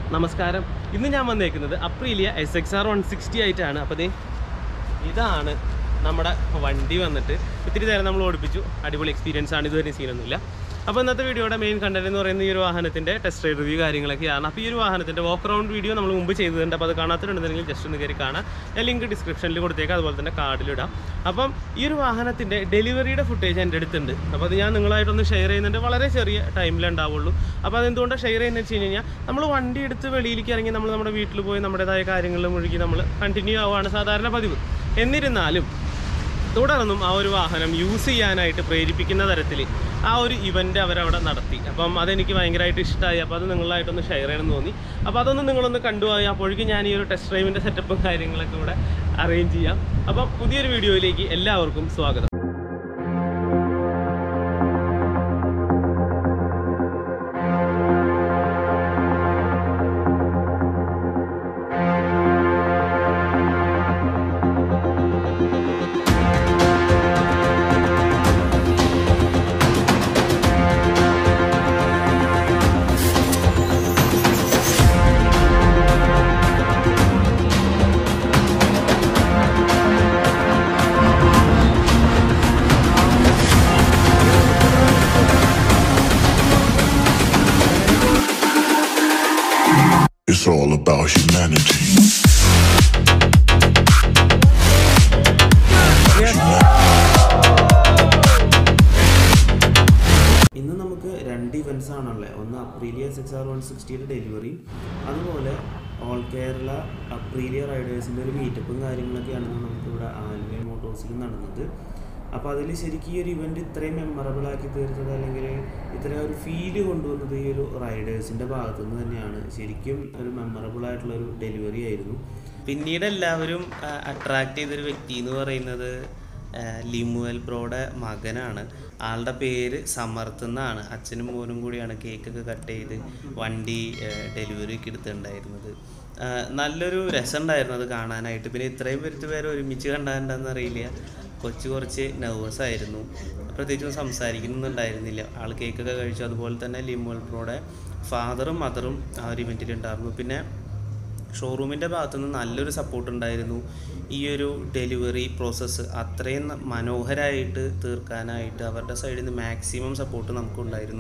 നമസ്കാരം ഇന്ന് ഞാൻ വന്നേക്കുന്നത് Aprilia S X R one sixty ആയിട്ടാണ് അപ്പോൾ ദേ ഇതാണ് നമ്മുടെ വണ്ടി വന്നിട്ട് ഇത്തിരി നേരം നമ്മൾ ഓടിപ്പിച്ചു അടിപൊളി എക്സ്പീരിയൻസ് ആണ് ഇതുവരെ സീനൊന്നുമില്ല അപ്പോൾ ഇന്നത്തെ വീഡിയോയുടെ മെയിൻ കണ്ടന്റ് എന്ന് പറയുന്നത് ഈ ഒരു വാഹനത്തിൻ്റെ ടെസ്റ്റ് റൈഡ് റിവ്യൂ കാര്യങ്ങളൊക്കെയാണ് അപ്പോൾ ഈ ഒരു വാഹനത്തിൻ്റെ വാക്ക് റൗണ്ട് വീഡിയോ നമ്മൾ മുമ്പ് ചെയ്തിട്ടുണ്ട് അപ്പോൾ അത് കാണാത്തിട്ടുണ്ടെങ്കിൽ ജസ്റ്റ് ഒന്ന് കയറി കാണാം ഞാൻ ലിങ്ക് ഡിസ്ക്രിപ്ഷനിൽ കൊടുത്തേക്കാം അതുപോലെ തന്നെ കാർഡിലിടാം അപ്പം ഈ ഒരു വാഹനത്തിൻ്റെ ഡെലിവറിയുടെ ഫുട്ടേജ് എൻ്റെ അടുത്തുണ്ട് അപ്പോൾ അത് ഞാൻ നിങ്ങളായിട്ടൊന്ന് ഷെയർ ചെയ്യുന്നുണ്ട് വളരെ ചെറിയ ടൈമിലേ ഉണ്ടാവുള്ളൂ അപ്പോൾ അതെന്തുകൊണ്ടാണ് ഷെയർ ചെയ്യുന്നത് വെച്ച് കഴിഞ്ഞാൽ നമ്മൾ വണ്ടി എടുത്ത് വെളിയിലേക്ക് ഇറങ്ങി നമ്മൾ നമ്മുടെ വീട്ടിൽ പോയി നമ്മുടേതായ കാര്യങ്ങളിൽ മുഴുകി നമ്മൾ കണ്ടിന്യൂ ആവുകയാണ് സാധാരണ പതിവ് എന്നിരുന്നാലും തുടർന്നും ആ ഒരു വാഹനം യൂസ് ചെയ്യാനായിട്ട് പ്രേരിപ്പിക്കുന്ന തരത്തിൽ ആ ഒരു ഇവൻ്റ് അവരവിടെ നടത്തി അപ്പം അതെനിക്ക് ഭയങ്കരമായിട്ട് ഇഷ്ടമായി അപ്പോൾ അത് നിങ്ങളായിട്ടൊന്ന് ഷെയർ ചെയ്യണമെന്ന് തോന്നി അപ്പോൾ അതൊന്ന് നിങ്ങളൊന്ന് കണ്ടുപോയി അപ്പോഴേക്കും ഞാൻ ഈ ഒരു ടെസ്റ്റ് ഡ്രൈവിൻ്റെ സെറ്റപ്പും കാര്യങ്ങളൊക്കെ ഇവിടെ അറേഞ്ച് ചെയ്യാം അപ്പം പുതിയൊരു വീഡിയോയിലേക്ക് എല്ലാവർക്കും സ്വാഗതം It's all about humanity. ഇന്ന് നമുക്ക് രണ്ട് ഇവൻറ്റ്സ് ആണുള്ളത് ഒന്ന് അപ്രീലിയ സിക്സ് ആർ വൺ സിക്സ്റ്റിയുടെ ഡെലിവറി അതുപോലെ ഓൾ കേരള അപ്രീലിയ റൈഡേഴ്സിൻ്റെ ഒരു മീറ്റപ്പും കാര്യങ്ങളൊക്കെയാണ് നമുക്കിവിടെ ആലുവ മോട്ടോഴ്സിൽ നടന്നത് അപ്പോൾ അതിൽ ശരിക്കും ഈ ഒരു ഇവൻറ്റ് ഇത്രയും മെമ്മറബിൾ ആക്കി തീർത്തത് അല്ലെങ്കിൽ ഇത്രയും ഒരു ഫീല് കൊണ്ടുവന്നത് ഈ ഒരു റൈഡേഴ്സിൻ്റെ ഭാഗത്തു നിന്ന് തന്നെയാണ് ശരിക്കും ഒരു മെമ്മറബിൾ ആയിട്ടുള്ള ഒരു ഡെലിവറി ആയിരുന്നു പിന്നീട് എല്ലാവരും അട്രാക്ട് ചെയ്തൊരു വ്യക്തി എന്ന് പറയുന്നത് ലിമുവൽ ബ്രോയുടെ മകനാണ് ആളുടെ പേര് സമർത്ത് എന്നാണ് അച്ഛനും മോനും കൂടിയാണ് കേക്കൊക്കെ കട്ട് ചെയ്ത് വണ്ടി ഡെലിവറിക്ക് എടുത്തിട്ടുണ്ടായിരുന്നത് ആ, നല്ലൊരു രസമുണ്ടായിരുന്നു അത് കാണാനായിട്ട് പിന്നെ ഇത്രയും പേരുത്ത് പേര് ഒരുമിച്ച് കണ്ടാണ്ടെന്ന് അറിയില്ല കൊച്ചു കുറച്ച് നെർവസ് ആയിരുന്നു പ്രത്യേകിച്ചും സംസാരിക്കുന്നുണ്ടായിരുന്നില്ല ആൾ കേക്കൊക്കെ കഴിച്ചു അതുപോലെ തന്നെ ലിമുവൽ ബ്രോയുടെ ഫാദറും മദറും ആ ഒരു ഇവൻറ്റിൽ ഉണ്ടായിരുന്നു പിന്നെ ഷോറൂമിൻ്റെ ഭാഗത്തുനിന്ന് നല്ലൊരു സപ്പോർട്ട് ഉണ്ടായിരുന്നു ഈ ഒരു ഡെലിവറി പ്രോസസ്സ് അത്രയും ന- മനോഹരമായിട്ട് തീർക്കാനായിട്ട് അവരുടെ സൈഡിൽ നിന്ന് മാക്സിമം സപ്പോർട്ട് നമുക്കുണ്ടായിരുന്നു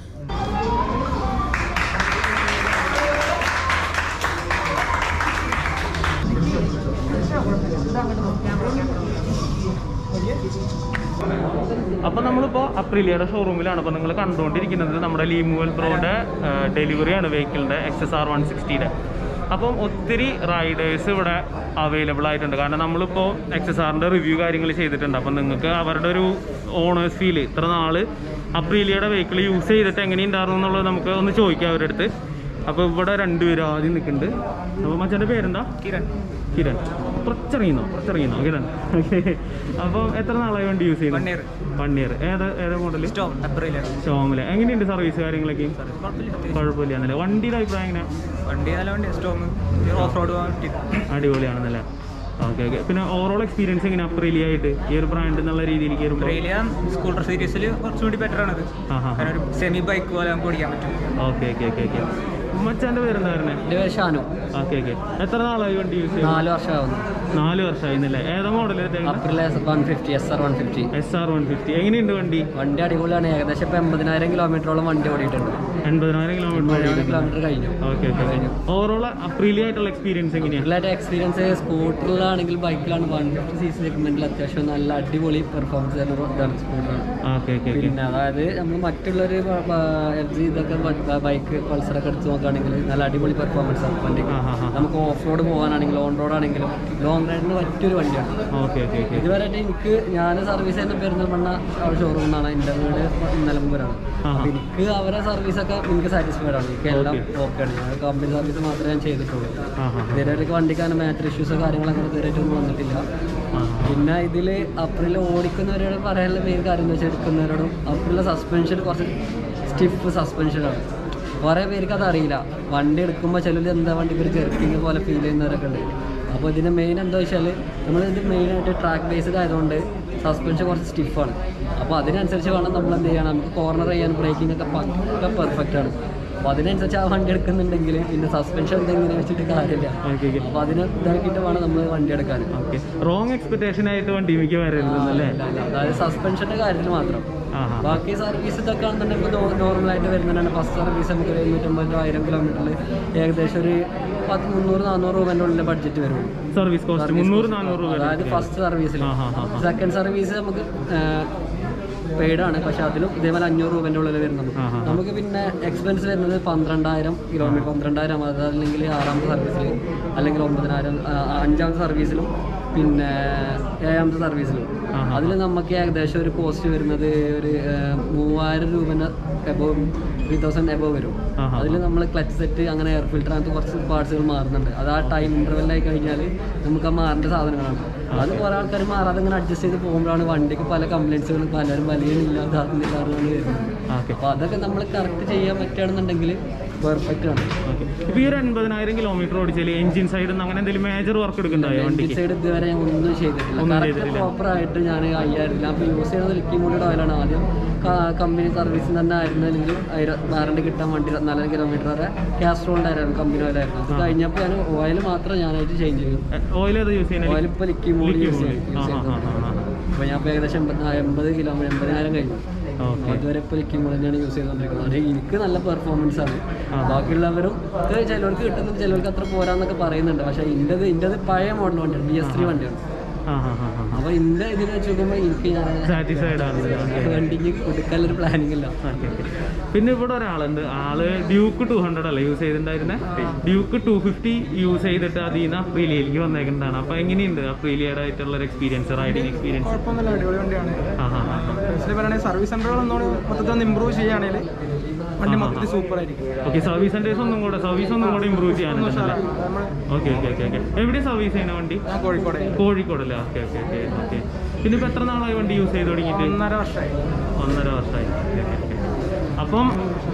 അപ്പോൾ നമ്മളിപ്പോൾ അപ്രിലിയയുടെ ഷോറൂമിലാണ് അപ്പോൾ നിങ്ങൾ കണ്ടുകൊണ്ടിരിക്കുന്നത് നമ്മുടെ ലീമുവൽ ബ്രോയുടെ ഡെലിവറിയാണ് വെഹിക്കിളിൻ്റെ എക്സ് എസ് ആർ വൺ സിക്സ്റ്റിയുടെ അപ്പം ഒത്തിരി റൈഡേഴ്സ് ഇവിടെ അവൈലബിൾ ആയിട്ടുണ്ട് കാരണം നമ്മളിപ്പോൾ എക്സ് എസ് ആറിൻ്റെ റിവ്യൂ കാര്യങ്ങൾ ചെയ്തിട്ടുണ്ട് അപ്പം നിങ്ങൾക്ക് അവരുടെ ഒരു ഓണേഴ്സ് ഫീൽ ഇത്ര നാൾ അപ്രീലിയയുടെ വെഹിക്കിൾ യൂസ് ചെയ്തിട്ട് എങ്ങനെയുണ്ടായിരുന്നു എന്നുള്ളത് നമുക്ക് ഒന്ന് ചോദിക്കാം അവരുടെ അടുത്ത് അപ്പോൾ ഇവിടെ രണ്ടുപേരും ആദ്യം നിൽക്കുന്നുണ്ട് അപ്പോൾ മച്ചൻ്റെ പേരെന്താ കിരൺ കിരൺ പുറത്തിറങ്ങിന്നോ പുറത്തിറങ്ങിന്നോ കിരൺ ഓക്കെ അപ്പോൾ എത്ര നാളായി വണ്ടി യൂസ് ചെയ്യുന്നത് One year. വൺ ഇയർ ഏത് ഏത് മോഡൽ സ്റ്റോം അപ്രില് ഷോമില് എങ്ങനെയുണ്ട് സർവീസ് കാര്യങ്ങളൊക്കെ കുഴപ്പമില്ല കുഴപ്പമില്ല എന്നല്ലേ വണ്ടിയുടെ അഭിപ്രായം എങ്ങനെ വണ്ടി നല്ല വണ്ടി സ്റ്റോം ഓഫ് റോഡ് വണ്ടി അടിപൊളിയാണെന്നല്ലേ ഓക്കെ ഓക്കെ പിന്നെ ഓവറോൾ എക്സ്പീരിയൻസ് എങ്ങനെ അപ്രീലിയ ആയിട്ട് ഈ ഒരു ബ്രാൻഡ് എന്നുള്ള രീതിയിൽ കയറുമ്പോൾ അപ്രിലിയ സ്കൂട്ടർ സീരീസിൽ കുറച്ചുകൂടി ബെറ്റർ ആണത് ആ ഹാ കാരണം ഒരു സെമി ബൈക്ക് പോലെ നമുക്ക് ഓടിക്കാൻ പറ്റും ഓക്കെ ഓക്കെ ഓക്കെ ഓക്കെ മച്ചാൻ്റെ പേരെന്താ പറഞ്ഞത് എൻ്റെ പേര് ഷാനു ഓക്കെ ഓക്കെ എത്ര നാളായി വണ്ടി യൂസ് ചെയ്യുന്നത് നാല് വർഷമാകുന്നു നാല് വർഷമായി എന്നല്ലേ ഏതാ model April one fifty S R one fifty S R one fifty എങ്ങനെയുണ്ട് വണ്ടി വണ്ടി അടിപൊളിയാണ് ഏകദേശം ഇപ്പം എൺപതിനായിരം കിലോമീറ്ററോളം വണ്ടി ഓടിയിട്ടുണ്ട് എൺപതിനായിരം എൺപതിനായിരം കിലോമീറ്റർ കിലോമീറ്റർ കഴിഞ്ഞു ഓക്കെ ഓക്കെ ഓവറോൾ അപ്രീലിയ ആയിട്ടുള്ള എക്സ്പീരിയൻസ് എങ്ങനെയാണ് കൂടുതലായിട്ട് എക്സ്പീരിയൻസ് സ്കൂട്ടറിലാണെങ്കിൽ ബൈക്കിലാണ് വൺ ഫിഫ്റ്റി സി സി സെഗ്മെന്റിൽ അത്യാവശ്യം നല്ല അടിപൊളി പെർഫോമൻസ് തരുന്ന ഇതാണ് സ്കൂട്ടറാണ് ഓക്കെ ഓക്കെ ഓക്കെ പിന്നെ അതായത് നമ്മൾ മറ്റുള്ളൊരു എഫ് ജി ഇതൊക്കെ ബൈക്ക് പൾസറൊക്കെ എടുത്ത് നോക്കുകയാണെങ്കിൽ നല്ല അടിപൊളി പെർഫോമൻസ് ആണ് വണ്ടിക്ക് ആ ഹാ ഹാ നമുക്ക് ഓഫ് റോഡ് പോകാനാണെങ്കിലും ഓൺ റോഡ് ആണെങ്കിലും ലോങ് റൈഡിന് പറ്റിയൊരു വണ്ടിയാണ് ഓക്കെ ഓക്കെ ഓക്കെ ഇതുവരെയായിട്ട് എനിക്ക് ഞാൻ സർവീസ് ചെയ്യുന്ന പെരുന്തൽമണ്ണ ഷോറൂമിൽ നിന്നാണ് എൻ്റെ വീട് നിലമ്പൂരാണ് ആഹാ. അപ്പോൾ എനിക്ക് അവരെ സർവീസൊക്കെ എനിക്ക് സാറ്റിസ്ഫൈഡ് ആണ് എനിക്ക് എല്ലാം Okay. ഓക്കെയാണ് ഞാൻ കമ്പനി സർവീസ് മാത്രമേ ഞാൻ ചെയ്തിട്ടുള്ളൂ ആ ഹാ ഇതുവരെയായിട്ട് വണ്ടിക്ക് അങ്ങനെ മാറ്റർ ഇഷ്യൂസോ കാര്യങ്ങളൊക്കെ ഇതുവരെയായിട്ടൊന്നും വന്നിട്ടില്ല ആ പിന്നെ ഇതിൽ അപ്രിൽ ഓടിക്കുന്നവരോട് പറയാനുള്ള മെയിൻ കാര്യം എന്ന് വെച്ചാൽ എടുക്കുന്നവരോടും അപ്രിലെ സസ്പെൻഷൻ കുറച്ച് സ്റ്റിഫ് സസ്പെൻഷനാണ് കുറേ പേർക്ക് അതറിയില്ല വണ്ടി എടുക്കുമ്പോൾ ചിലർ എന്താ വണ്ടിക്ക് ഒരു ജെർക്കിങ് പോലെ ഫീൽ ചെയ്യുന്നവരൊക്കെ ഉണ്ട് അപ്പോൾ ഇതിൻ്റെ മെയിൻ എന്താ വെച്ചാൽ നമ്മളിത് മെയിനായിട്ട് ട്രാക്ക് ബേസ്ഡ് ആയതുകൊണ്ട് സസ്പെൻഷൻ കുറച്ച് സ്റ്റിഫാണ് അപ്പോൾ അതിനനുസരിച്ച് വേണം നമ്മൾ എന്ത് ചെയ്യണം നമുക്ക് കോർണർ ചെയ്യാൻ ബ്രേക്കിംഗ് ഒക്കെ പക്ക പെർഫെക്റ്റ് ആണ് അപ്പോൾ അതിനനുസരിച്ച് ആ വണ്ടി എടുക്കുന്നുണ്ടെങ്കിൽ പിന്നെ സസ്പെൻഷൻ എന്തെങ്കിലും വെച്ചിട്ട് കാര്യമില്ല ഓക്കെ ഓക്കെ അപ്പോൾ അതിന് ഇതാക്കിയിട്ട് വേണം നമ്മൾ വണ്ടി എടുക്കാൻ ഓക്കെ റോങ് എക്സ്പെക്ടേഷൻ ആയിട്ട് വണ്ടി മിക്ക വരരുതെന്നല്ലേ ഇല്ല, ഇല്ല. അതായത് സസ്പെൻഷൻ്റെ കാര്യത്തിൽ മാത്രം ആഹാ ബാക്കി സർവീസ് ഇതൊക്കെ ആണെന്നുണ്ടെങ്കിൽ നോർമലായിട്ട് വരുന്നതാണ് ഫസ്റ്റ് സർവീസ് നമുക്ക് ഒരു എഴുന്നൂറ്റമ്പത് ആയിരം കിലോമീറ്ററിൽ ഏകദേശം ഒരു പത്ത് മുന്നൂറ് നാനൂറ് രൂപേൻ്റെ ഉള്ളിൽ ബഡ്ജറ്റ് വരും സർവീസ് കോസ്റ്റ് മുന്നൂറ് നാനൂറ് രൂപ അതായത് ഫസ്റ്റ് സർവീസിൽ ആ, ആ, ആ, ആ. സെക്കൻഡ് സർവീസ് നമുക്ക് പെയ്ഡാണ് പക്ഷെ അതിലും ഇതേപോലെ അഞ്ഞൂറ് രൂപേൻ്റെ ഉള്ളിൽ വരുന്നുണ്ട് ആ, ആ, ആ. നമുക്ക് പിന്നെ എക്സ്പെൻസ് വരുന്നത് പന്ത്രണ്ടായിരം കിലോമീറ്റർ പന്ത്രണ്ടായിരം അതല്ലെങ്കിൽ ആറാമത്തെ സർവീസിൽ അല്ലെങ്കിൽ ഒമ്പതിനായിരം ആ, അഞ്ചാമത്തെ സർവീസിലും പിന്നെ ഏഴാമത്തെ സർവീസിലും ആ, ആ. അതിൽ നമുക്ക് ഏകദേശം ഒരു കോസ്റ്റ് വരുന്നത് ഒരു ആ, മൂവായിരം രൂപേൻ്റെ എബോവ് ത്രീ തൗസൻഡ് എബോവ് വരും ആ, ആ. അതിൽ നമ്മൾ ക്ലച്ച് സെറ്റ് അങ്ങനെ എയർ ഫിൽറ്റർ അങ്ങനത്തെ കുറച്ച് പാർട്സുകൾ മാറുന്നുണ്ട് അത് ആ ടൈം ഇൻ്റർവെല്ലായി കഴിഞ്ഞാൽ നമുക്ക് ആ മാറേണ്ട സാധനങ്ങളാണ് അത് കുറേ ആൾക്കാർ മാറാതെ ഇങ്ങനെ അഡ്ജസ്റ്റ് ചെയ്ത് പോകുമ്പോഴാണ് വണ്ടിക്ക് പല കംപ്ലയിൻസുകളും പലരും വലിയനില്ല അതാകുന്നില്ല അതുകൊണ്ട് വരുന്നത് ഓക്കെ അപ്പോൾ അതൊക്കെ നമ്മൾ കറക്റ്റ് ചെയ്യാൻ പറ്റുകയാണെന്നുണ്ടെങ്കിൽ പെർഫെക്റ്റ് ആണ് ഓക്കെ ഇപ്പൊ ഈ ഒരു എൺപതിനായിരം കിലോമീറ്റർ ഓടിച്ചാൽ എഞ്ചിൻ സൈഡിൽ നിന്ന് അങ്ങനെ എന്തെങ്കിലും മേജർ വർക്ക് എടുക്കണ്ടായോ വണ്ടിക്ക് സൈഡ് ഇതുവരെ ഞാൻ ഒന്നും ചെയ്തിട്ടില്ല ഒന്നും കറക്റ്റ് ചെയ്തിട്ടില്ല. പ്രോപ്പർ ആയിട്ട് ഞാൻ അയ്യായിരം ഞാൻ ഇപ്പോൾ യൂസ് ചെയ്യുന്നത് ലിക്വിഡ് ഓയിലാണ് ആദ്യം കമ്പനി സർവീസിൽ തന്നെ ആയിരുന്നു അല്ലെങ്കിൽ വാറണ്ടി കിട്ടാൻ വേണ്ടി നാലര കിലോമീറ്റർ വരെ കാസ്ട്രോളിൻ്റെ ആയിരുന്നു കമ്പനി ഓയിലായിരുന്നു അത് കഴിഞ്ഞപ്പോൾ ഞാൻ ഓയിൽ മാത്രം ഞാനായിട്ട് ചേഞ്ച് ചെയ്യും ഓയിൽ ഏത് യൂസ് ചെയ്യുന്നത് ഓയിൽ ഇപ്പോൾ ലിക്വിഡ് Liquid യൂസ് mold. ആ, ആ, ആ, ആ, ആ. അപ്പോൾ ഞാൻ ഇപ്പോൾ ഏകദേശം എൺപത്തി എൺപത് കിലോമീറ്റർ എൺപതിനായിരം കഴിഞ്ഞു ഓക്കെ അതുവരെ ഇപ്പോൾ ലിക്വിഡ് മോഡ് തന്നെയാണ് യൂസ് ചെയ്തുകൊണ്ടിരിക്കുന്നത് പക്ഷേ എനിക്ക് നല്ല പെർഫോമൻസ് ആണ് ബാക്കിയുള്ളവരും ഇത് ചിലവർക്ക് കിട്ടുന്നത് ചിലവർക്ക് അത്ര പോരാന്നൊക്കെ പറയുന്നുണ്ട് പക്ഷേ ഇൻ്റെത് ഇൻ്റെത് പഴയ മോഡൽ വണ്ടിയാണ് ബി എസ് ത്രീ വണ്ടിയാണ് ആ ആ ആ ആ അപ്പോൾ ഇൻ്റെ ഇതിൽ വെച്ച് നോക്കുമ്പോൾ എനിക്ക് ഞാൻ സാറ്റിസ്ഫൈഡ് ആണ് വണ്ടിക്ക് കൊടുക്കാനൊരു പ്ലാനിങ് ഇല്ല ഓക്കെ ഓക്കെ പിന്നെ ഇവിടെ ഒരാളുണ്ട് ആള് ഡ്യൂക്ക് ടു ഹൺഡ്രഡ് അല്ലേ യൂസ് ചെയ്തിട്ടുണ്ടായിരുന്നെ ഡ്യൂക്ക് ടു ഫിഫ്റ്റി യൂസ് ചെയ്തിട്ട് അതിൽ നിന്ന് അപ്രീലിയയിലേക്ക് വന്നേക്കുന്നതാണ് അപ്പൊ എങ്ങനെയുണ്ട് അപ്രീലിയയുടെ ആയിട്ടുള്ള ഒരു എക്സ്പീരിയൻസ് റൈഡിങ് എക്സ്പീരിയൻസ് കുഴപ്പമൊന്നുമില്ല അടിപൊളി വണ്ടിയാണ് ആ ആ ആ ബസ്സിൽ പറയുകയാണെങ്കിൽ സർവീസ് സെൻ്ററുകൾ ഒന്നുകൂടി മൊത്തത്തിൽ ഒന്ന് ഇമ്പ്രൂവ് ചെയ്യുകയാണെങ്കിൽ വണ്ടി മൊത്തത്തിൽ സൂപ്പർ ആയിരിക്കും ഓക്കെ സർവീസ് സെന്റേഴ്സ് ഒന്നും കൂടെ സർവീസ് ഒന്നും കൂടെ ഇമ്പ്രൂവ് ചെയ്യാനുണ്ടല്ലേ നമ്മൾ ഓക്കെ ഓക്കെ ഓക്കെ ഓക്കെ എവിടെ സർവീസ് ചെയ്യണ വണ്ടി ഞാൻ കോഴിക്കോട് കോഴിക്കോടല്ലേ ഓക്കെ ഓക്കെ ഓക്കെ ഓക്കെ പിന്നെ ഇപ്പൊ എത്ര നാളായി വണ്ടി യൂസ് ചെയ്ത് തുടങ്ങിയിട്ട് ഒന്നര വർഷമായി ഒന്നര വർഷമായി ഓക്കെ, ഓക്കെ, ഓക്കെ. അപ്പം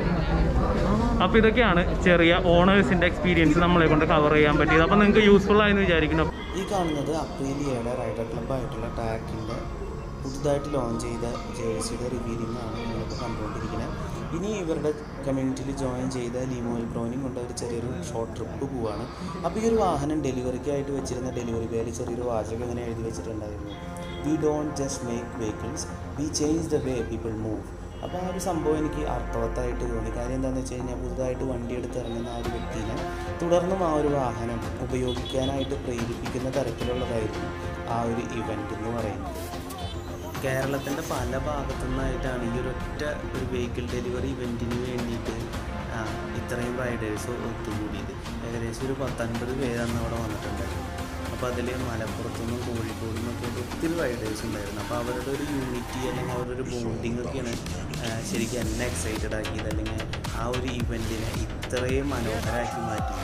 അപ്പോൾ ഇതൊക്കെയാണ് ചെറിയ ഓണേഴ്സിൻ്റെ എക്സ്പീരിയൻസ് നമ്മളെ കൊണ്ട് കവർ ചെയ്യാൻ പറ്റിയത് അപ്പം നിങ്ങൾക്ക് യൂസ്ഫുൾ ആയെന്ന് വിചാരിക്കുന്നു ഈ കാണുന്നത് അപ്രീലിയയുടെ റൈഡർ ക്ലബ്ബായിട്ടുള്ള ടാക്കിൻ്റെ പുതുതായിട്ട് ലോഞ്ച് ചെയ്ത ജേഴ്സിയുടെ റിവീലിംഗ് ആണ് നമ്മളിപ്പോൾ കണ്ടുകൊണ്ടിരിക്കുന്നത് ഇനി ഇവരുടെ കമ്മ്യൂണിറ്റിയിൽ ജോയിൻ ചെയ്ത ലിമോയിൽ ബ്രോനും കൊണ്ട് ഒരു ചെറിയൊരു ഷോർട്ട് ട്രിപ്പ് പോവാണ് അപ്പോൾ ഈ ഒരു വാഹനം ഡെലിവറിക്കായിട്ട് വെച്ചിരുന്ന ഡെലിവറി ബേയിൽ ചെറിയൊരു വാചകം ഇങ്ങനെ എഴുതി വെച്ചിട്ടുണ്ടായിരുന്നു we don't just make vehicles we change the way people move അപ്പോൾ ആ ഒരു സംഭവം എനിക്ക് അർത്ഥവത്തായിട്ട് തോന്നി കാര്യം എന്താണെന്ന് വെച്ച് കഴിഞ്ഞാൽ പുതുതായിട്ട് വണ്ടി എടുത്ത് ഇറങ്ങുന്ന ആ ഒരു വ്യക്തിനെ തുടർന്നും ആ ഒരു വാഹനം ഉപയോഗിക്കാനായിട്ട് പ്രേരിപ്പിക്കുന്ന തരത്തിലുള്ളതായിരുന്നു ആ ഒരു ഇവൻ്റ് എന്ന് പറയുന്നത് കേരളത്തിൻ്റെ പല ഭാഗത്തു നിന്നായിട്ടാണ് ഈ ഒരൊറ്റ ഒരു വെഹിക്കിൾ ഡെലിവറി ഇവൻറ്റിന് വേണ്ടിയിട്ട് ആ, ഇത്രയും റൈഡേഴ്സ് ഒത്തുകൂടിയത് ഏകദേശം ഒരു പത്തൊൻപത് പേരാണ് അവിടെ വന്നിട്ടുണ്ടായിരുന്നു അപ്പോൾ അതിൽ മലപ്പുറത്തു നിന്നും കോഴിക്കോട് നിന്നൊക്കെ ആയിട്ട് ഒത്തിരി റൈഡേഴ്സ് ഉണ്ടായിരുന്നു അപ്പോൾ അവരുടെ ഒരു യൂണിറ്റി അല്ലെങ്കിൽ അവരുടെ ഒരു ബോണ്ടിങ് ഒക്കെയാണ് ആ, ശരിക്കും എന്നെ എക്സൈറ്റഡ് ആക്കിയത് അല്ലെങ്കിൽ ആ ഒരു ഇവൻറ്റിനെ ഇത്രയും മനോഹരമാക്കി മാറ്റിയത്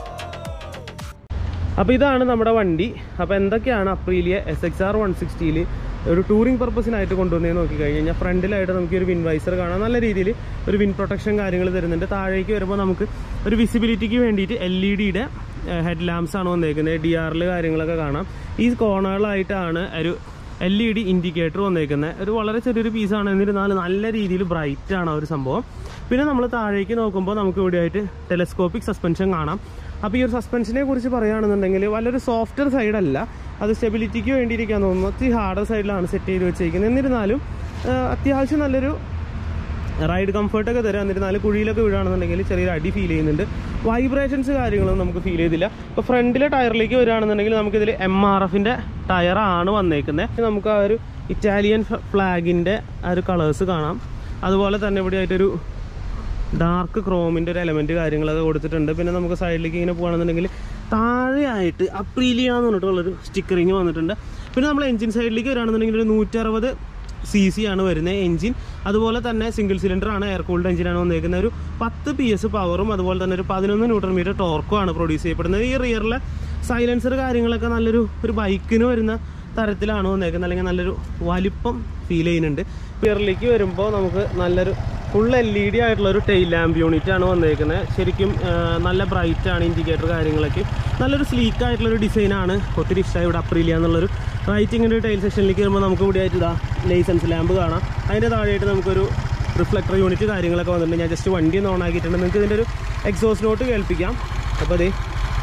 അപ്പോൾ ഇതാണ് നമ്മുടെ വണ്ടി അപ്പോൾ എന്തൊക്കെയാണ് Aprilia S X R one സിക്സ്റ്റിയിൽ ഒരു ടൂറിംഗ് പർപ്പസിനായിട്ട് കൊണ്ടുവന്നതെന്ന് നോക്കി കഴിഞ്ഞ് കഴിഞ്ഞാൽ ഫ്രണ്ടിലായിട്ട് നമുക്ക് ഒരു വിൻ വൈസർ കാണാം നല്ല രീതിയിൽ ഒരു വിൻ പ്രൊട്ടക്ഷൻ കാര്യങ്ങൾ തരുന്നുണ്ട് താഴേക്ക് വരുമ്പോൾ നമുക്ക് ഒരു വിസിബിലിറ്റിക്ക് വേണ്ടിയിട്ട് എൽ ഇ ഡിയുടെ ഹെഡ് ലാംപ്സ് ആണ് വന്നേക്കുന്നത് ഡി ആറിൽ കാര്യങ്ങളൊക്കെ കാണാം ഈ കോർണറിലായിട്ടാണ് ഒരു എൽ ഇ ഡി ഇൻഡിക്കേറ്റർ വന്നേക്കുന്നത് ഒരു വളരെ ചെറിയൊരു പീസാണ് എന്നിരുന്നാലും നല്ല രീതിയിൽ ബ്രൈറ്റ് ആണ് ആ ഒരു സംഭവം പിന്നെ നമ്മൾ താഴേക്ക് നോക്കുമ്പോൾ നമുക്ക് ഇവിടെയായിട്ട് ടെലസ്കോപ്പിക് സസ്പെൻഷൻ കാണാം അപ്പോൾ ഈ ഒരു സസ്പെൻഷനെ കുറിച്ച് പറയുകയാണെന്നുണ്ടെങ്കിൽ വളരെ സോഫ്റ്റ്വെയർ സൈഡല്ല അത് സ്റ്റെബിലിറ്റിക്ക് വേണ്ടിയിരിക്കാൻ തോന്നുന്നു ഒത്തിരി ഹാർഡർ സൈഡിലാണ് സെറ്റ് ചെയ്ത് വെച്ചിരിക്കുന്നത് എന്നിരുന്നാലും ആ, അത്യാവശ്യം നല്ലൊരു റൈഡ് കംഫർട്ടൊക്കെ തരാം എന്നിരുന്നാലും കുഴിയിലൊക്കെ വീഴുകയാണെന്നുണ്ടെങ്കിൽ ചെറിയൊരു അടി ഫീൽ ചെയ്യുന്നുണ്ട് വൈബ്രേഷൻസ് കാര്യങ്ങളൊന്നും നമുക്ക് ഫീൽ ചെയ്തില്ല ഇപ്പോൾ ഫ്രണ്ടിലെ ടയറിലേക്ക് വരികയാണെന്നുണ്ടെങ്കിൽ നമുക്കിതിൽ എം ആർ എഫിൻ്റെ ടയറാണ് വന്നേക്കുന്നത് നമുക്ക് ആ ഒരു ഇറ്റാലിയൻ ഫ്ലാഗിൻ്റെ ആ ഒരു കളേഴ്സ് കാണാം അതുപോലെ തന്നെ ഇവിടെ ആയിട്ടൊരു ഡാർക്ക് ക്രോമിൻ്റെ ഒരു എലമെൻറ്റ് കാര്യങ്ങളൊക്കെ കൊടുത്തിട്ടുണ്ട് പിന്നെ നമുക്ക് സൈഡിലേക്ക് ഇങ്ങനെ പോകുകയാണെന്നുണ്ടെങ്കിൽ താഴെയായിട്ട് അപ്രീലിയ എന്ന് പറഞ്ഞിട്ടുള്ളൊരു സ്റ്റിക്കറിങ് വന്നിട്ടുണ്ട് പിന്നെ നമ്മൾ എഞ്ചിൻ സൈഡിലേക്ക് വരികയാണെന്നുണ്ടെങ്കിൽ ഒരു നൂറ്ററുപത് സി സി ആണ് വരുന്നത് എഞ്ചിൻ അതുപോലെ തന്നെ സിംഗിൾ സിലിണ്ടർ ആണ് എയർ കൂൾഡ് എഞ്ചിനാണ് വന്നിരിക്കുന്നത് ഒരു പത്ത് പി എസ് പവറും അതുപോലെ തന്നെ ഒരു പതിനൊന്ന് ന്യൂട്രൺ മീറ്റർ ടോർക്കും ആണ് പ്രൊഡ്യൂസ് ചെയ്യപ്പെടുന്നത് ഈ റിയറിലെ സൈലൻസർ കാര്യങ്ങളൊക്കെ നല്ലൊരു ഒരു ബൈക്കിന് വരുന്ന തരത്തിലാണ് വന്നേക്കുന്നത് അല്ലെങ്കിൽ നല്ലൊരു വലിപ്പം ഫീൽ ചെയ്യുന്നുണ്ട് റിയറിലേക്ക് വരുമ്പോൾ നമുക്ക് നല്ലൊരു ഫുൾ എൽ ഇ ഡി ആയിട്ടുള്ള ഒരു ടെയിൽ ലാമ്പ് യൂണിറ്റ് ആണ് വന്നേക്കുന്നത് ശരിക്കും ആ, നല്ല ബ്രൈറ്റ് ആണ് ഇൻഡിക്കേറ്റർ കാര്യങ്ങളൊക്കെ നല്ലൊരു സ്ലീക്ക് ആയിട്ടുള്ള ഒരു ഡിസൈനാണ് ഒത്തിരി ഇഷ്ടമായി ഇവിടെ അപ്രീലിയ എന്നുള്ളൊരു റൈറ്റിങ്ങിൻ്റെ ടൈൽ സെക്ഷനിലേക്ക് വരുമ്പോൾ നമുക്ക് ഇവിടെ ആയിട്ട് ഇതാ ലൈസൻസ് ലാമ്പ് കാണാം അതിൻ്റെ താഴെയായിട്ട് നമുക്കൊരു റിഫ്ലക്ടർ യൂണിറ്റ് കാര്യങ്ങളൊക്കെ വന്നിട്ടുണ്ട് ഞാൻ ജസ്റ്റ് വണ്ടി ഒന്ന് ഓൺ ആക്കിയിട്ടുണ്ട് നിങ്ങൾക്ക് ഇതിൻ്റെ ഒരു എക്സോസ് നോട്ട് കേൾപ്പിക്കാം അപ്പോൾ അതേ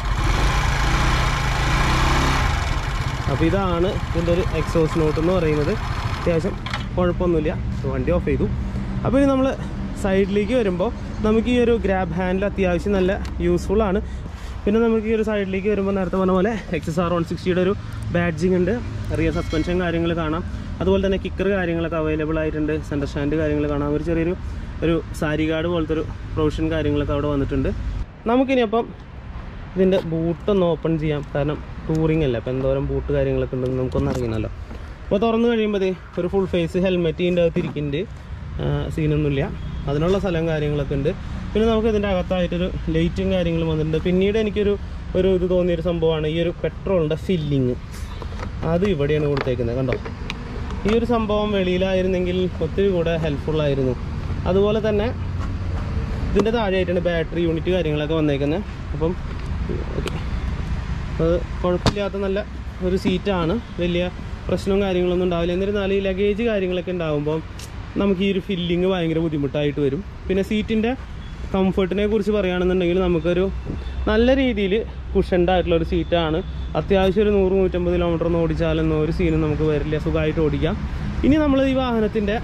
അപ്പോൾ ഇതാണ് ഇതിൻ്റെ ഒരു എക്സോസ് നോട്ട് എന്ന് പറയുന്നത് അത്യാവശ്യം കുഴപ്പമൊന്നുമില്ല അപ്പോൾ വണ്ടി ഓഫ് ചെയ്തു അപ്പോൾ ഇനി നമ്മൾ സൈഡിലേക്ക് വരുമ്പോൾ നമുക്ക് ഈ ഒരു ഗ്രാബ് ഹാൻഡിൽ അത്യാവശ്യം നല്ല യൂസ്ഫുൾ ആണ് പിന്നെ നമുക്ക് ഈ ഒരു സൈഡിലേക്ക് വരുമ്പോൾ നേരത്തെ പറഞ്ഞ പോലെ എക്സ് എസ് ആർ വൺ സിക്സ്റ്റിയുടെ ഒരു ബാഡ്ജിങ് ഉണ്ട് റിയർ സസ്പെൻഷൻ കാര്യങ്ങൾ കാണാം അതുപോലെ തന്നെ കിക്കർ കാര്യങ്ങളൊക്കെ അവൈലബിൾ ആയിട്ടുണ്ട് സെൻറ്റർ സ്റ്റാൻഡ് കാര്യങ്ങൾ കാണാം ഒരു ചെറിയൊരു ഒരു സാരി ഗാർഡ് പോലത്തെ ഒരു പ്രൊവിഷൻ കാര്യങ്ങളൊക്കെ അവിടെ വന്നിട്ടുണ്ട് നമുക്കിനി അപ്പം ഇതിൻ്റെ ബൂട്ടൊന്ന് ഓപ്പൺ ചെയ്യാം കാരണം ടൂറിംഗ് അല്ലേ അപ്പോൾ എന്തോരം ബൂട്ട് കാര്യങ്ങളൊക്കെ ഉണ്ടെന്ന് നമുക്കൊന്ന് അറിയണമല്ലോ അപ്പോൾ തുറന്നു കഴിയുമ്പോൾ ദേ ഒരു ഫുൾ ഫേസ് ഹെൽമെറ്റ് ഇതിൻ്റെ അകത്ത് ഇരിക്കുന്നുണ്ട് സീനൊന്നുമില്ല അതിനുള്ള സ്ഥലം കാര്യങ്ങളൊക്കെ ഉണ്ട് പിന്നെ നമുക്ക് ഇതിൻ്റെ അകത്തായിട്ടൊരു ലൈറ്റും കാര്യങ്ങളും വന്നിട്ടുണ്ട് പിന്നീട് എനിക്കൊരു ഒരു ഇത് തോന്നിയൊരു സംഭവമാണ് ഈ ഒരു പെട്രോളിൻ്റെ ഫില്ലിങ് അത് ഇവിടെയാണ് കൊടുത്തേക്കുന്നത് കണ്ടോ ഈ ഒരു സംഭവം വെളിയിലായിരുന്നെങ്കിൽ ഒത്തിരി കൂടെ ഹെൽപ്ഫുള്ളായിരുന്നു അതുപോലെ തന്നെ ഇതിൻ്റെ താഴെയായിട്ടാണ് ബാറ്ററി യൂണിറ്റ് കാര്യങ്ങളൊക്കെ വന്നേക്കുന്നത് അപ്പം ഓക്കെ അത് കുഴപ്പമില്ലാത്ത നല്ല ഒരു സീറ്റാണ് വലിയ പ്രശ്നവും കാര്യങ്ങളൊന്നും ഉണ്ടാവില്ല എന്നിരുന്നാലും ഈ ലഗേജ് കാര്യങ്ങളൊക്കെ ഉണ്ടാകുമ്പോൾ നമുക്ക് ഈ ഒരു ഫില്ലിങ് ഭയങ്കര ബുദ്ധിമുട്ടായിട്ട് വരും പിന്നെ സീറ്റിൻ്റെ കംഫർട്ടിനെ കുറിച്ച് പറയുകയാണെന്നുണ്ടെങ്കിൽ നമുക്കൊരു നല്ല രീതിയിൽ കുഷൻഡ് ആയിട്ടുള്ള ഒരു സീറ്റാണ് അത്യാവശ്യം ഒരു നൂറ് നൂറ്റമ്പത് കിലോമീറ്റർ ഒന്ന് ഓടിച്ചാലൊന്നും ഒരു സീനും നമുക്ക് വരില്ല സുഖമായിട്ട് ഓടിക്കാം ഇനി നമ്മൾ ഈ വാഹനത്തിൻ്റെ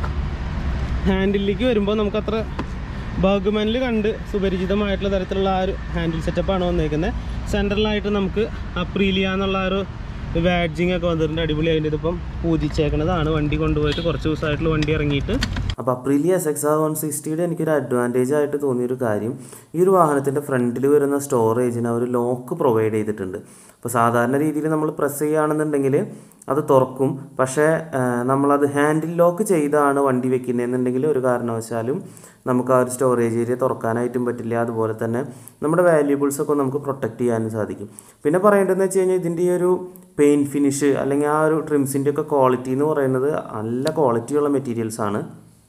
ഹാൻഡിലേക്ക് വരുമ്പോൾ നമുക്കത്ര ബർഗ്മാനിൽ കണ്ട് സുപരിചിതമായിട്ടുള്ള തരത്തിലുള്ള ആ ഒരു ഹാൻഡിൽ സെറ്റപ്പാണ് വന്നേക്കുന്നത് സെൻറ്ററിലായിട്ട് നമുക്ക് അപ്രീലിയ എന്നുള്ള ആ ഒരു ബാഡ്ജിങ് ഒക്കെ വന്നിട്ടുണ്ട് അടിപൊളിയായിട്ട് ഇതിപ്പം പൂജിച്ചേക്കണതാണ് വണ്ടി കൊണ്ടുപോയിട്ട് കുറച്ച് ദിവസമായിട്ടുള്ള വണ്ടി ഇറങ്ങിയിട്ട് അപ്പോൾ Aprilia S X R one സിക്സ്റ്റിയുടെ എനിക്കൊരു അഡ്വാൻറ്റേജ് ആയിട്ട് തോന്നിയൊരു കാര്യം ഈ ഒരു വാഹനത്തിൻ്റെ ഫ്രണ്ടിൽ വരുന്ന സ്റ്റോറേജിന് അവർ ലോക്ക് പ്രൊവൈഡ് ചെയ്തിട്ടുണ്ട് അപ്പോൾ സാധാരണ രീതിയിൽ നമ്മൾ പ്രസ് ചെയ്യുകയാണെന്നുണ്ടെങ്കിൽ അത് തുറക്കും പക്ഷേ ആ, നമ്മളത് ഹാൻഡിൽ ലോക്ക് ചെയ്താണ് വണ്ടി വെക്കുന്നതെന്നുണ്ടെങ്കിൽ ഒരു കാരണവശാലും നമുക്ക് ആ ഒരു സ്റ്റോറേജ് ഏരിയ തുറക്കാനായിട്ടും പറ്റില്ല അതുപോലെ തന്നെ നമ്മുടെ വാല്യൂബിൾസ് ഒക്കെ നമുക്ക് പ്രൊട്ടക്റ്റ് ചെയ്യാനും സാധിക്കും പിന്നെ പറയേണ്ടതെന്ന് വെച്ച് കഴിഞ്ഞാൽ ഇതിൻ്റെ ഈ ഒരു പെയിൻറ്റ് ഫിനിഷ് അല്ലെങ്കിൽ ആ ഒരു ട്രിംസിൻ്റെ ഒക്കെ ക്വാളിറ്റി എന്ന് പറയുന്നത് നല്ല ക്വാളിറ്റിയുള്ള മെറ്റീരിയൽസ് ആണ്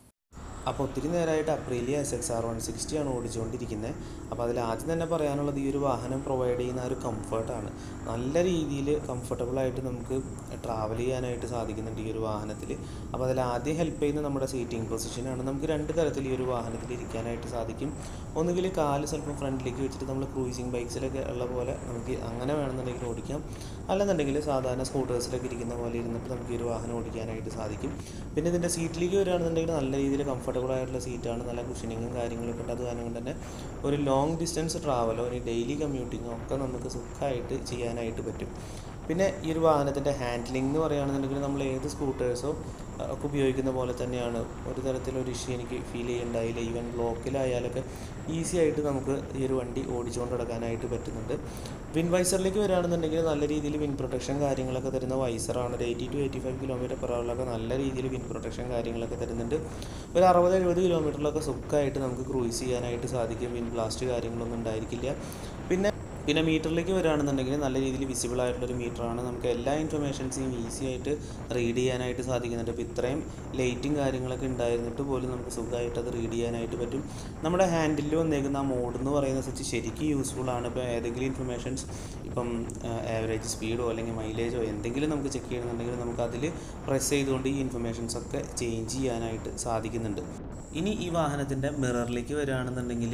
അപ്പോൾ ഒത്തിരി നേരമായിട്ട് Aprilia S X R one sixty ആണ് ഓടിച്ചുകൊണ്ടിരിക്കുന്നത് അപ്പോൾ അതിൽ ആദ്യം തന്നെ പറയാനുള്ളത് ഈ ഒരു വാഹനം പ്രൊവൈഡ് ചെയ്യുന്ന ആ ഒരു കംഫർട്ടാണ് നല്ല രീതിയിൽ കംഫർട്ടബിളായിട്ട് നമുക്ക് ട്രാവൽ ചെയ്യാനായിട്ട് സാധിക്കുന്നുണ്ട് ഈ ഒരു വാഹനത്തിൽ അപ്പോൾ അതിൽ ആദ്യം ഹെൽപ്പ് ചെയ്യുന്ന നമ്മുടെ സീറ്റിംഗ് പൊസിഷനാണ് നമുക്ക് രണ്ട് തരത്തിൽ ഈ ഒരു വാഹനത്തിൽ ഇരിക്കാനായിട്ട് സാധിക്കും ഒന്നുകിൽ കാല് സ്വല്പം ഫ്രണ്ടിലേക്ക് വെച്ചിട്ട് നമ്മൾ ക്രൂയിസിങ് ബൈക്സിലൊക്കെ ഉള്ള പോലെ നമുക്ക് അങ്ങനെ വേണമെന്നുണ്ടെങ്കിൽ ഓടിക്കാം അല്ലെന്നുണ്ടെങ്കിൽ സാധാരണ സ്കൂട്ടേഴ്സിലൊക്കെ ഇരിക്കുന്ന പോലെ ഇരുന്നിട്ട് നമുക്ക് ഈ ഒരു വാഹനം ഓടിക്കാനായിട്ട് സാധിക്കും പിന്നെ ഇതിൻ്റെ സീറ്റിലേക്ക് വരികയാണെന്നുണ്ടെങ്കിൽ നല്ല രീതിയിൽ കംഫർട്ടബിൾ ആയിട്ടുള്ള സീറ്റാണ് നല്ല കുഷനിങ്ങും കാര്യങ്ങളൊക്കെ ഉണ്ട് അത് കാരണം കൊണ്ട് തന്നെ ഒരു ലോങ് ഡിസ്റ്റൻസ് ട്രാവലോ ഇനി ഡെയിലി കമ്മ്യൂട്ടിങ്ങോ ഒക്കെ നമുക്ക് സുഖമായിട്ട് ചെയ്യാനായിട്ട് പറ്റും പിന്നെ ഈ ഒരു വാഹനത്തിൻ്റെ ഹാൻഡ്ലിംഗ് എന്ന് പറയുകയാണെന്നുണ്ടെങ്കിൽ നമ്മൾ ഏത് സ്കൂട്ടേഴ്സോ ഒക്കെ ഉപയോഗിക്കുന്ന പോലെ തന്നെയാണ് ഒരു തരത്തിലൊരു ഇഷ്യൂ എനിക്ക് ഫീൽ ചെയ്യുന്നുണ്ടായില്ല ഈവൻ ബ്ലോക്കിലായാലൊക്കെ ഈസി ആയിട്ട് നമുക്ക് ഈ ഒരു വണ്ടി ഓടിച്ചുകൊണ്ട് നടക്കാനായിട്ട് പറ്റുന്നുണ്ട് വിൻ വൈസറിലേക്ക് വരികയാണെന്നുണ്ടെങ്കിൽ നല്ല രീതിയിൽ വിൻ പ്രൊട്ടക്ഷൻ കാര്യങ്ങളൊക്കെ തരുന്ന വൈസറാണ് ഒരു eighty two eighty five kilometre per അവറിലൊക്കെ നല്ല രീതിയിൽ വിൻ പ്രൊട്ടക്ഷൻ കാര്യങ്ങളൊക്കെ തരുന്നുണ്ട് ഒരു അറുപത് എഴുപത് കിലോമീറ്ററിലൊക്കെ സുഖമായിട്ട് നമുക്ക് ക്രൂയിസ് ചെയ്യാനായിട്ട് സാധിക്കും വിൻ ബ്ലാസ്റ്റ് കാര്യങ്ങളൊന്നും ഉണ്ടായിരിക്കില്ല പിന്നെ പിന്നെ മീറ്ററിലേക്ക് വരികയാണെന്നുണ്ടെങ്കിൽ നല്ല രീതിയിൽ വിസിബിൾ ആയിട്ടുള്ളൊരു മീറ്ററാണ് നമുക്ക് എല്ലാ ഇൻഫർമേഷൻസിനും ഈസി ആയിട്ട് റീഡ് ചെയ്യാനായിട്ട് സാധിക്കുന്നുണ്ട് അപ്പോൾ ഇത്രയും ലൈറ്റും കാര്യങ്ങളൊക്കെ ഉണ്ടായിരുന്നിട്ട് പോലും നമുക്ക് സുഖമായിട്ട് അത് റീഡ് ചെയ്യാനായിട്ട് പറ്റും നമ്മുടെ ഹാൻഡിൽ വന്നേക്കുന്ന ആ മോഡ് എന്ന് പറയുന്ന സ്വിച്ച് ശരിക്കും യൂസ്ഫുൾ ആണ് ഇപ്പോൾ ഏതെങ്കിലും ഇൻഫർമേഷൻസ് ഇപ്പം ആവറേജ് സ്പീഡോ അല്ലെങ്കിൽ മൈലേജോ എന്തെങ്കിലും നമുക്ക് ചെക്ക് ചെയ്യണമെന്നുണ്ടെങ്കിൽ നമുക്ക് അതിൽ പ്രസ് ചെയ്തുകൊണ്ട് ഈ ഇൻഫർമേഷൻസ് ഒക്കെ ചേഞ്ച് ചെയ്യാനായിട്ട് സാധിക്കുന്നുണ്ട് ഇനി ഈ വാഹനത്തിൻ്റെ മിററിലേക്ക് വരികയാണെന്നുണ്ടെങ്കിൽ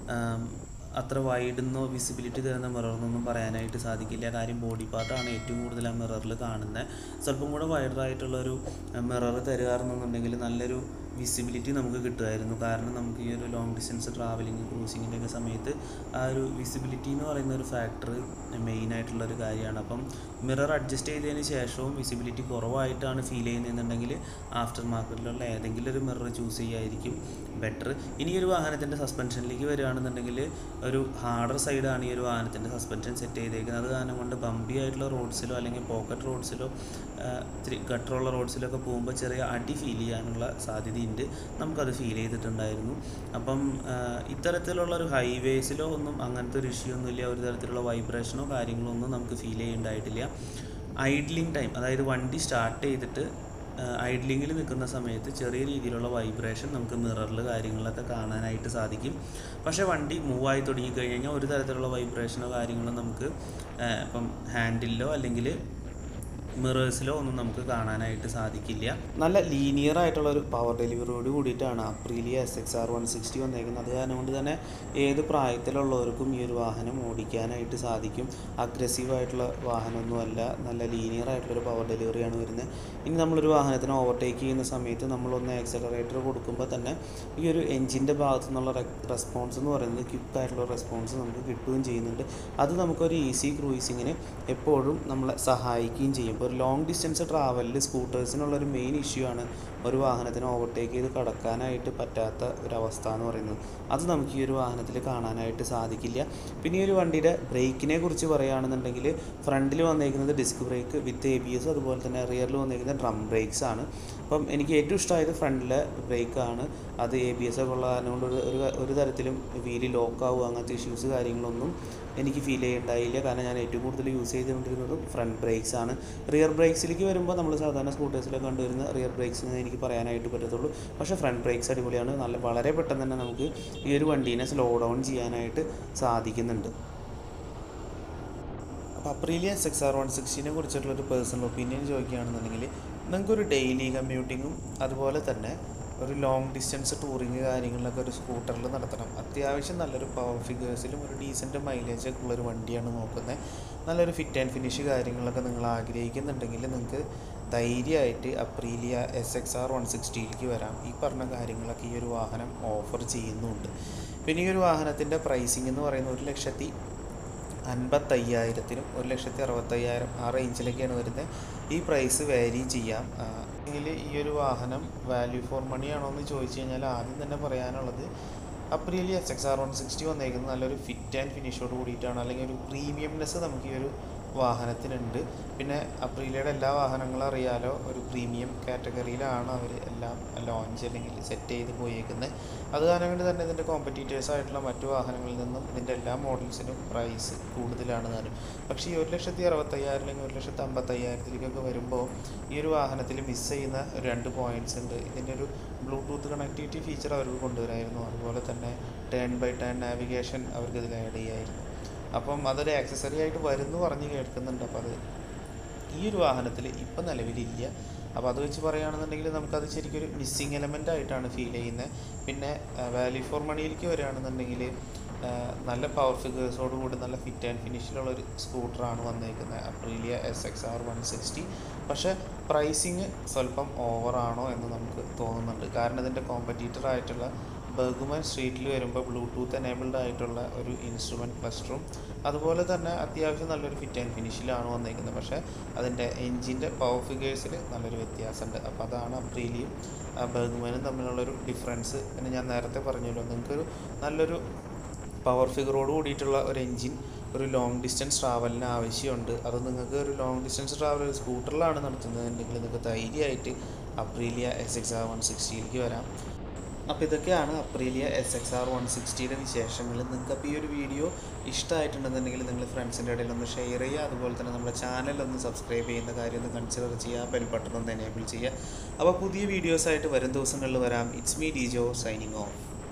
അത്ര വൈഡെന്നോ വിസിബിലിറ്റി തരുന്ന മിററെന്നൊന്നും പറയാനായിട്ട് സാധിക്കില്ല കാര്യം ബോഡി പാർട്ടാണ് ഏറ്റവും കൂടുതൽ ആ മിററിൽ കാണുന്നത് സ്വല്പം കൂടെ വൈഡറായിട്ടുള്ളൊരു മിറർ തരുകയാണെന്നുണ്ടെങ്കിൽ നല്ലൊരു വിസിബിലിറ്റി നമുക്ക് കിട്ടുമായിരുന്നു കാരണം നമുക്ക് ഈ ഒരു ലോങ് ഡിസ്റ്റൻസ് ട്രാവലിംഗ് ക്രൂസിങ്ങിൻ്റെ ഒക്കെ സമയത്ത് ആ ഒരു വിസിബിലിറ്റി എന്ന് പറയുന്ന ഒരു ഫാക്ടർ മെയിൻ ആയിട്ടുള്ള ഒരു കാര്യമാണ് അപ്പം മിറർ അഡ്ജസ്റ്റ് ചെയ്തതിന് ശേഷവും വിസിബിലിറ്റി കുറവായിട്ടാണ് ഫീൽ ചെയ്യുന്നതെന്നുണ്ടെങ്കിൽ ആഫ്റ്റർ മാർക്കറ്റിലുള്ള ഏതെങ്കിലും ഒരു മിറർ ചൂസ് ചെയ്യായിരിക്കും ബെറ്റർ ഇനി ഒരു വാഹനത്തിൻ്റെ സസ്പെൻഷനിലേക്ക് വരികയാണെന്നുണ്ടെങ്കിൽ ഒരു ഹാർഡർ സൈഡാണ് ഈ ഒരു വാഹനത്തിൻ്റെ സസ്പെൻഷൻ സെറ്റ് ചെയ്തേക്കുന്നത് അത് കാരണം കൊണ്ട് ബമ്പി ആയിട്ടുള്ള റോഡ്സിലോ അല്ലെങ്കിൽ പോക്കറ്റ് റോഡ്സിലോ ഇത്തിരി ഗട്ടറുള്ള റോഡ്സിലൊക്കെ പോകുമ്പോൾ ചെറിയ അടി ഫീൽ ചെയ്യാനുള്ള സാധ്യതയുണ്ട് നമുക്കത് ഫീൽ ചെയ്തിട്ടുണ്ടായിരുന്നു അപ്പം ആ, ഇത്തരത്തിലുള്ള ഒരു ഹൈവേസിലോ ഒന്നും അങ്ങനത്തെ ഒരു ഇഷ്യൂ ഒന്നുമില്ല ഒരു തരത്തിലുള്ള വൈബ്രേഷനോ കാര്യങ്ങളോ ഒന്നും നമുക്ക് ഫീൽ ചെയ്യുന്നുണ്ടായിട്ടില്ല ഐഡ്ലിംഗ് ടൈം അതായത് വണ്ടി സ്റ്റാർട്ട് ചെയ്തിട്ട് ഐഡ്ലിങ്ങിൽ നിൽക്കുന്ന സമയത്ത് ചെറിയ രീതിയിലുള്ള വൈബ്രേഷൻ നമുക്ക് മിററിൽ കാര്യങ്ങളൊക്കെ കാണാനായിട്ട് സാധിക്കും പക്ഷേ വണ്ടി മൂവ് ആയി തുടങ്ങിക്കഴിഞ്ഞ് കഴിഞ്ഞാൽ ഒരു തരത്തിലുള്ള വൈബ്രേഷനോ കാര്യങ്ങളോ നമുക്ക് ആ, ഇപ്പം ഹാൻഡിലോ അല്ലെങ്കിൽ മിറേഴ്സിലോ ഒന്നും നമുക്ക് കാണാനായിട്ട് സാധിക്കില്ല നല്ല ലീനിയർ ആയിട്ടുള്ള ഒരു പവർ ഡെലിവറിയോട് കൂടിയിട്ടാണ് Aprilia S X R one sixty വന്നേക്കുന്നത് അത് കാരണം കൊണ്ട് തന്നെ ഏത് പ്രായത്തിലുള്ളവർക്കും ഈ ഒരു വാഹനം ഓടിക്കാനായിട്ട് സാധിക്കും അഗ്രസീവ് ആയിട്ടുള്ള വാഹനമൊന്നുമല്ല നല്ല ലീനിയർ ആയിട്ടുള്ള ഒരു പവർ ഡെലിവറിയാണ് വരുന്നത് ഇനി നമ്മളൊരു വാഹനത്തിന് ഓവർടേക്ക് ചെയ്യുന്ന സമയത്ത് നമ്മളൊന്ന് ആക്സലറേറ്റർ കൊടുക്കുമ്പോൾ തന്നെ ഈ ഒരു എഞ്ചിൻ്റെ ഭാഗത്തു നിന്നുള്ള റെസ്പോൺസ് എന്ന് പറയുന്നത് ക്വിക്ക് ആയിട്ടുള്ള റെസ്പോൺസ് നമുക്ക് കിട്ടുകയും ചെയ്യുന്നുണ്ട് അത് നമുക്കൊരു ഈസി ക്രൂയിസിങ്ങിന് എപ്പോഴും നമ്മളെ സഹായിക്കുകയും ചെയ്യും ഇപ്പോൾ ഒരു ലോങ് ഡിസ്റ്റൻസ് ട്രാവലിൽ സ്കൂട്ടേഴ്സിനുള്ള ഒരു മെയിൻ ഇഷ്യൂ ആണ് ഒരു വാഹനത്തിന് ഓവർടേക്ക് ചെയ്ത് കടക്കാനായിട്ട് പറ്റാത്ത ഒരവസ്ഥ എന്ന് പറയുന്നത് അത് നമുക്ക് ഈ ഒരു വാഹനത്തിൽ കാണാനായിട്ട് സാധിക്കില്ല പിന്നെ ഈ ഒരു വണ്ടിയുടെ ബ്രേക്കിനെ കുറിച്ച് പറയുകയാണെന്നുണ്ടെങ്കിൽ ഫ്രണ്ടിൽ വന്നേക്കുന്നത് disc brake with A B S അതുപോലെ തന്നെ റിയറിൽ വന്നേക്കുന്നത് ഡ്രം ബ്രേക്സ് ആണ് അപ്പം എനിക്ക് ഏറ്റവും ഇഷ്ടമായത് ഫ്രണ്ടിലെ ബ്രേക്കാണ് അത് എ ബി എസ് ഒക്കെ ഉള്ള കാരണം കൊണ്ട് ഒരു ഒരു ഒരു തരത്തിലും വീല് ലോക്ക് ആവുക അങ്ങനത്തെ ഇഷ്യൂസ് കാര്യങ്ങളൊന്നും എനിക്ക് ഫീൽ ചെയ്യുണ്ടായില്ല കാരണം ഞാൻ ഏറ്റവും കൂടുതൽ യൂസ് ചെയ്തുകൊണ്ടിരുന്നതും ഫ്രണ്ട് ബ്രേക്സ് ആണ് റിയർ ബ്രേക്സിലേക്ക് വരുമ്പോൾ നമ്മൾ സാധാരണ സ്കൂട്ടേഴ്സിലൊക്കെ കണ്ടുവരുന്ന റിയർ ബ്രേക്സ് എന്ന് എനിക്ക് പറയാനായിട്ട് പറ്റത്തുള്ളൂ പക്ഷേ ഫ്രണ്ട് ബ്രേക്സ് അടിപൊളിയാണ് നല്ല വളരെ പെട്ടെന്ന് തന്നെ നമുക്ക് ഈ ഒരു വണ്ടീനെ സ്ലോ ഡൗൺ ചെയ്യാനായിട്ട് സാധിക്കുന്നുണ്ട് അപ്പോൾ Aprilia S X R one സിക്സ്റ്റീനെ കുറിച്ചിട്ടുള്ള ഒരു പേഴ്സണൽ ഒപ്പീനിയൻ ചോദിക്കുകയാണെന്നുണ്ടെങ്കിൽ നിങ്ങൾക്കൊരു ഡെയിലി കമ്മ്യൂട്ടിങ്ങും അതുപോലെ തന്നെ ഒരു ലോങ് ഡിസ്റ്റൻസ് ടൂറിങ് കാര്യങ്ങളിലൊക്കെ ഒരു സ്കൂട്ടറിൽ നടത്തണം അത്യാവശ്യം നല്ലൊരു പവർ ഫിഗേഴ്സിലും ഒരു ഡീസൻറ്റ് മൈലേജ് ഒക്കെ ഉള്ളൊരു വണ്ടിയാണ് നോക്കുന്നത് നല്ലൊരു ഫിറ്റ് ആൻഡ് ഫിനിഷ് കാര്യങ്ങളൊക്കെ നിങ്ങൾ ആഗ്രഹിക്കുന്നുണ്ടെങ്കിൽ നിങ്ങൾക്ക് ധൈര്യമായിട്ട് Aprilia S X R one സിക്സ്റ്റിയിലേക്ക് വരാം ഈ പറഞ്ഞ കാര്യങ്ങളൊക്കെ ഈ ഒരു വാഹനം ഓഫർ ചെയ്യുന്നുണ്ട് പിന്നെ ഈ ഒരു വാഹനത്തിൻ്റെ പ്രൈസിംഗ് എന്ന് പറയുന്നത് ഒരു ലക്ഷത്തി അൻപത്തയ്യായിരത്തിനും ഒരു ലക്ഷത്തി അറുപത്തയ്യായിരം ആ റേഞ്ചിലൊക്കെയാണ് വരുന്നത് ഈ പ്രൈസ് വാരി ചെയ്യാം എങ്കിൽ ഈ ഒരു വാഹനം വാല്യൂ ഫോർ മണി ആണോ എന്ന് ചോദിച്ചു കഴിഞ്ഞാൽ ആദ്യം തന്നെ പറയാനുള്ളത് Aprilia S X R one sixty വന്നേക്കുന്നത് നല്ലൊരു ഫിറ്റ് ആൻഡ് ഫിനിഷോട് കൂടിയിട്ടാണ് അല്ലെങ്കിൽ ഒരു പ്രീമിയംനെസ് നമുക്ക് ഈ ഒരു വാഹനത്തിനുണ്ട് പിന്നെ അപ്രീലിയുടെ എല്ലാ വാഹനങ്ങളും അറിയാലോ ഒരു പ്രീമിയം കാറ്റഗറിയിലാണ് അവർ എല്ലാം ലോഞ്ച് അല്ലെങ്കിൽ സെറ്റ് ചെയ്ത് പോയേക്കുന്നത് അത് കാരണം കൊണ്ട് തന്നെ ഇതിൻ്റെ കോമ്പറ്റീറ്റേഴ്സ് ആയിട്ടുള്ള മറ്റു വാഹനങ്ങളിൽ നിന്നും ഇതിൻ്റെ എല്ലാ മോഡൽസിനും പ്രൈസ് കൂടുതലാണ് താനും പക്ഷേ ഈ ഒരു ലക്ഷത്തി അറുപത്തയ്യായിരം അല്ലെങ്കിൽ ഒരു ലക്ഷത്തി അമ്പത്തയ്യായിരത്തിലേക്കൊക്കെ വരുമ്പോൾ ഈ ഒരു വാഹനത്തിൽ മിസ് ചെയ്യുന്ന ഒരു രണ്ട് പോയിന്റ്സ് ഉണ്ട് ഇതിൻ്റെ ഒരു ബ്ലൂടൂത്ത് കണക്ടിവിറ്റി ഫീച്ചർ അവർക്ക് കൊണ്ടുവരായിരുന്നു അതുപോലെ തന്നെ ടേൺ ബൈ ടേൺ നാവിഗേഷൻ അവർക്ക് ഇതിൽ ആഡ് ചെയ്യായിരുന്നു അപ്പം അതൊരു ആക്സസറി ആയിട്ട് വരുന്നു പറഞ്ഞ് കേൾക്കുന്നുണ്ട് അപ്പോൾ അത് ഈ ഒരു വാഹനത്തിൽ ഇപ്പം നിലവിലില്ല അപ്പോൾ അത് വെച്ച് പറയുകയാണെന്നുണ്ടെങ്കിൽ നമുക്കത് ശരിക്കും ഒരു മിസ്സിങ് എലമെൻ്റ് ആയിട്ടാണ് ഫീൽ ചെയ്യുന്നത് പിന്നെ വാല്യൂ ഫോർ മണിയിലേക്ക് വരികയാണെന്നുണ്ടെങ്കിൽ ആ, നല്ല പവർ ഫിഗേഴ്സോട് കൂടി നല്ല ഫിറ്റ് ആൻഡ് ഫിനിഷിലുള്ള ഒരു സ്കൂട്ടറാണ് വന്നേക്കുന്നത് Aprilia S X R one sixty പക്ഷേ പ്രൈസിങ് സ്വല്പം ഓവറാണോ എന്ന് നമുക്ക് തോന്നുന്നുണ്ട് കാരണം ഇതിൻ്റെ കോമ്പറ്റീറ്റർ ആയിട്ടുള്ള ബർഗുമൻ സ്ട്രീറ്റിൽ വരുമ്പോൾ ബ്ലൂടൂത്ത് എനേബിൾഡ് ആയിട്ടുള്ള ഒരു ഇൻസ്ട്രുമെൻറ്റ് ക്ലസ്റ്ററും അതുപോലെ തന്നെ അത്യാവശ്യം നല്ലൊരു ഫിറ്റ് ആൻഡ് ഫിനിഷിലാണ് വന്നേക്കുന്നത് പക്ഷേ അതിൻ്റെ എൻജിൻ്റെ പവർ ഫിഗേഴ്സിൽ നല്ലൊരു വ്യത്യാസമുണ്ട് അപ്പോൾ അതാണ് അപ്രീലിയും ബർഗുമനും തമ്മിലുള്ളൊരു ഡിഫറൻസ് പിന്നെ ഞാൻ നേരത്തെ പറഞ്ഞല്ലോ നിങ്ങൾക്കൊരു നല്ലൊരു പവർ ഫിഗറോട് കൂടിയിട്ടുള്ള ഒരു എൻജിൻ ഒരു ലോങ് ഡിസ്റ്റൻസ് ട്രാവലിന് ആവശ്യമുണ്ട് അത് നിങ്ങൾക്ക് ഒരു ലോങ് ഡിസ്റ്റൻസ് ട്രാവൽ സ്കൂട്ടറിലാണ് നടത്തുന്നതെങ്കിൽ നിങ്ങൾക്ക് ധൈര്യമായിട്ട് Aprilia S X R one സിക്സ്റ്റിയിലേക്ക് വരാം അപ്പോൾ ഇതൊക്കെയാണ് Aprilia S X R one സിക്സ്റ്റിയുടെ വിശേഷങ്ങൾ നിങ്ങൾക്ക് അപ്പോൾ ഈ ഒരു വീഡിയോ ഇഷ്ടമായിട്ടുണ്ടെന്നുണ്ടെങ്കിൽ നിങ്ങൾ ഫ്രണ്ട്സിൻ്റെ ഇടയിൽ ഒന്ന് ഷെയർ ചെയ്യുക അതുപോലെ തന്നെ നമ്മുടെ ചാനൽ ഒന്ന് സബ്സ്ക്രൈബ് ചെയ്യുന്ന കാര്യം ഒന്ന് കൺസിഡർ ചെയ്യുക ബെൽ ബട്ടൺ ഒന്ന് എനേബിൾ ചെയ്യുക അപ്പോൾ പുതിയ വീഡിയോസായിട്ട് വരും ദിവസങ്ങളിൽ വരാം it's me Dijo signing of